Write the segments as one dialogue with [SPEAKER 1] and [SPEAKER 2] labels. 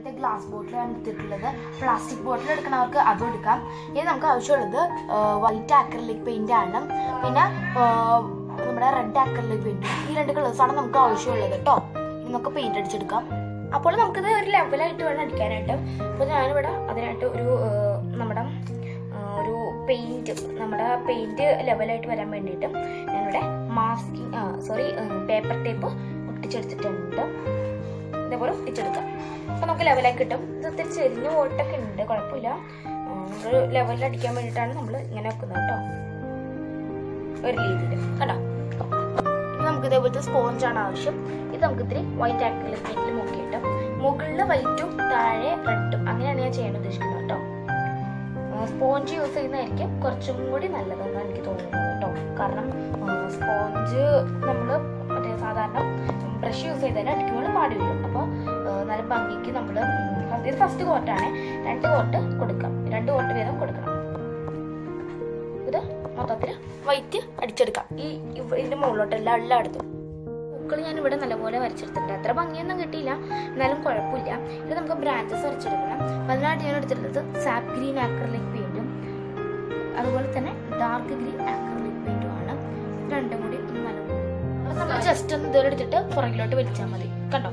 [SPEAKER 1] ഇതുപോലത്തെ ഗ്ലാസ് ബോട്ടിലാണ് എടുത്തിട്ടുള്ളത് പ്ലാസ്റ്റിക് ബോട്ടിൽ എടുക്കണവർക്ക് അതും എടുക്കാം ഇനി നമുക്ക് ആവശ്യമുള്ളത് വൈറ്റ് ആക്രലിക് പെയിന്റ് ആണ് പിന്നെ ആ, നമ്മുടെ റെഡ് ആക്രലിക് പെയിന്റ് ഈ രണ്ട് കളേഴ്സാണ് നമുക്ക് ആവശ്യമുള്ളത് കേട്ടോ ഇനി നമുക്ക് പെയിന്റ് അടിച്ചെടുക്കാം അപ്പോൾ നമുക്കിത് ഒരു ലെവലായിട്ട് വേണം അടിക്കാനായിട്ട് അപ്പോൾ ഞാനിവിടെ അതിനായിട്ട് ഒരു ആ, നമ്മുടെ ആ, ഒരു പെയിന്റ് നമ്മുടെ പെയിന്റ് ലെവലായിട്ട് വരാൻ വേണ്ടിയിട്ട് ഞാനിവിടെ മാസ്കിങ് സോറി പേപ്പർ ടേപ്പ് ഒട്ടിച്ചെടുത്തിട്ടുണ്ട് ഇതേപോലെ ഒട്ടിച്ചെടുക്കാം അപ്പോൾ നമുക്ക് ലെവലായി കിട്ടും ഇത് ഒത്തിരി ചെരിഞ്ഞ ഓട്ടൊക്കെ ഉണ്ട് കുഴപ്പമില്ല ആ, നമ്മളൊരു ലെവലിൽ അടിക്കാൻ വേണ്ടിയിട്ടാണ് നമ്മൾ ഇങ്ങനെ വെക്കുന്നത് കേട്ടോ ഒരു രീതിയിൽ കേട്ടോ ഇനി നമുക്ക് ഇതേപോലത്തെ സ്പോഞ്ചാണ് ആവശ്യം ഇത് നമുക്ക് ഇത്തിരി വൈറ്റ് ആക്രിലിക് പെയിന്റിൽ മുക്കിയിട്ട് മുകളിൽ വൈറ്റും താഴെ റെഡും അങ്ങനെയാണ് ഞാൻ ചെയ്യാൻ ഉദ്ദേശിക്കുന്നത് കേട്ടോ സ്പോഞ്ച് യൂസ് ചെയ്യുന്നതായിരിക്കും കുറച്ചും കൂടി നല്ലതെന്ന് എനിക്ക് തോന്നുന്നത് കേട്ടോ കാരണം സ്പോഞ്ച് നമ്മൾ മറ്റേ സാധാരണ ബ്രഷ് യൂസ് ചെയ്തതിന് അടിക്കുമ്പോൾ പാടി വരും അപ്പോൾ നല്ല ഭംഗിക്ക് നമ്മൾ ഇത് ഫസ്റ്റ് കോട്ടാണ് രണ്ട് കോട്ട് കൊടുക്കാം രണ്ട് കോട്ട് വീതം കൊടുക്കണം ഇത് മൊത്തത്തിൽ വൈറ്റ് അടിച്ചെടുക്കാം ഈ ഇവ- ഇതിന്റെ മുകളിലോട്ട് എല്ലാം എല്ലായിടത്തും പൂക്കൾ ഞാൻ ഇവിടെ നല്ലപോലെ വരച്ചെടുത്തിട്ടുണ്ട് അത്ര ഭംഗിയൊന്നും കിട്ടിയില്ല എന്നാലും കുഴപ്പമില്ല ഇത് നമുക്ക് ബ്രാഞ്ചസ് വരച്ചെടുക്കണം അതിനായിട്ട് ഞാൻ എടുത്തിട്ടുള്ളത് സാപ്പ് ഗ്രീൻ ആക്രലിക് പെയിന്റും അതുപോലെ തന്നെ ഡാർക്ക് ഗ്രീൻ ആക്രലിക് പെയിന്റും ആണ് ഇത് രണ്ടും കൂടി ഒന്ന് നല്ലപോലെ അത് നമ്മൾ ജസ്റ്റ് ഒന്ന് ഇതുപോലെ എടുത്തിട്ട് പുറകിലോട്ട് വലിച്ചാൽ മതി കണ്ടോ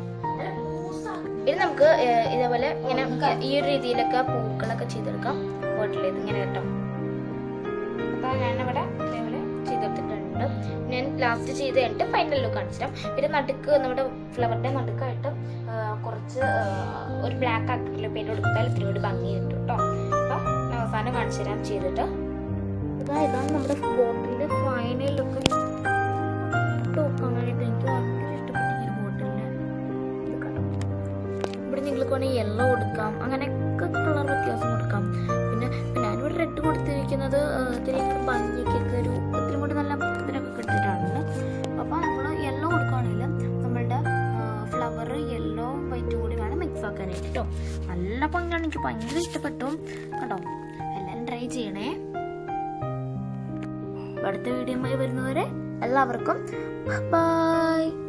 [SPEAKER 1] ഇനി നമുക്ക് ഏഹ്, ഇതേപോലെ ഇങ്ങനെ ഈ ഒരു രീതിയിലൊക്കെ പൂക്കളൊക്കെ ചെയ്തെടുക്കാം ബോട്ടിൽ ഇത് ഇങ്ങനെ കേട്ടോ അപ്പൊ ഞാനിവിടെ ഇതേപോലെ ചെയ്തെടുത്തിട്ടുണ്ട് ഞാൻ ലാസ്റ്റ് ചെയ്ത് കഴിഞ്ഞിട്ട് ഫൈനൽ ലുക്ക് കാണിച്ചിരാം പിന്നെ നടുക്ക് നമ്മുടെ ഫ്ലവറിന്റെ നടുക്കായിട്ട് ആ, കുറച്ച് ആ, ഒരു ബ്ലാക്ക് ആക്കിയുള്ള പേര് കൊടുത്താൽ ഇത്തിരി കൂടി ഭംഗി കിട്ടും കേട്ടോ അപ്പൊ ഞാൻ അവസാനം കാണിച്ചു തരാം ചെയ്തിട്ട് ഇതാ ഇതാണ് നമ്മുടെ ബോട്ടിലിന്റെ ഫൈനൽ ലുക്ക് കാണാനായിട്ട് എനിക്ക് ഭയങ്കര ഇഷ്ടപ്പെട്ടു ഈ ഒരു ബോട്ടിലിന് ഇത് കണ്ടോ ഇവിടെ നിങ്ങൾക്ക് വേണമെങ്കിൽ യെല്ലോ കൊടുക്കാം അങ്ങനെയൊക്കെ കളർ വ്യത്യാസം കൊടുക്കാം പിന്നെ ഞാനിവിടെ റെഡ് കൊടുത്തിരിക്കുന്നത് ആ, ഇത്തിരി ഭംഗിക്കൊക്കെ ഒരു ഇത്തിരി കൂടി നല്ല ഇതിനൊക്കെ കിട്ടിയിട്ടാണ് അപ്പോൾ നമ്മൾ യെല്ലോ കൊടുക്കുകയാണെങ്കിൽ നമ്മളുടെ ഫ്ലവർ യെല്ലോ വൈറ്റ് കൂടി വേണം മിക്സ് ആക്കാനായിട്ട് കേട്ടോ നല്ല ഭംഗിയാണ് എനിക്ക് ഭയങ്കര ഇഷ്ടപ്പെട്ടു കേട്ടോ എല്ലാവരും ട്രൈ ചെയ്യണേ അടുത്ത വീഡിയോയുമായി വരുന്നവരെ എല്ലാവർക്കും ബൈ